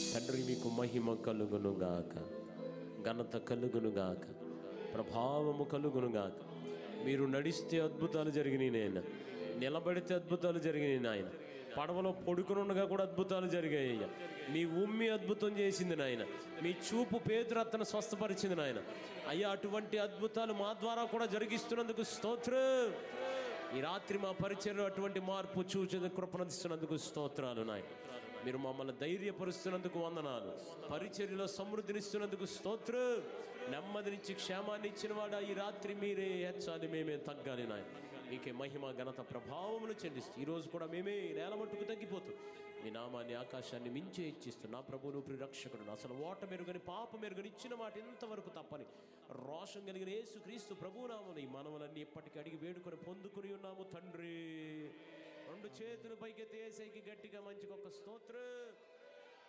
తండ్రి మీకు మహిమ కలుగునుగాక ఘనత కలుగునుగాక ప్రభావము కలుగునుగాక మీరు నడిస్తే అద్భుతాలు జరిగినాయి నాయన నిలబడితే అద్భుతాలు జరిగినాయి నాయన పడవలో పడుకునుండగా కూడా అద్భుతాలు జరిగాయి అయ్యా మీ ఉమ్మి అద్భుతం చేసింది నాయన మీ చూపు పేతురత్తను స్వస్థపరిచింది నాయన అయ్యా అటువంటి అద్భుతాలు మా ద్వారా కూడా జరిగిస్తున్నందుకు స్తోత్రం ఈ రాత్రి మా పరిచయంలో అటువంటి మార్పు చూచే కృపణిస్తున్నందుకు స్తోత్రాలు నాయన మీరు మమ్మల్ని ధైర్యపరుస్తున్నందుకు వందనాలు పరిచర్యలో సమృద్ధినిస్తున్నందుకు స్తోత్రం నెమ్మదినిచ్చి క్షేమాన్ని ఇచ్చిన వాడు ఈ రాత్రి మీరే హెచ్చాలి మేమే తగ్గాలి నాయన మీకే మహిమ ఘనత ప్రభావములు చెల్లిస్తూ ఈరోజు కూడా మేమే నేల మట్టుకు తగ్గిపోతూ మీ నామాన్ని ఆకాశాన్ని మించే ఇచ్చిస్తూ నా ప్రభువును ప్రిరక్షకుడు అసలు ఓట మెరుగని పాప మెరుగని ఇచ్చిన మాట ఇంతవరకు తప్పని రోషం కలిగిన యేసు క్రీస్తు ప్రభునామని ఈ మనవలన్నీ ఇప్పటికీ అడిగి వేడుకొని పొందుకుని ఉన్నాము తండ్రి రెండు చేతులు పైకెత్తి ఏసైకి గట్టిగా మంచిగా ఒక స్తోత్రం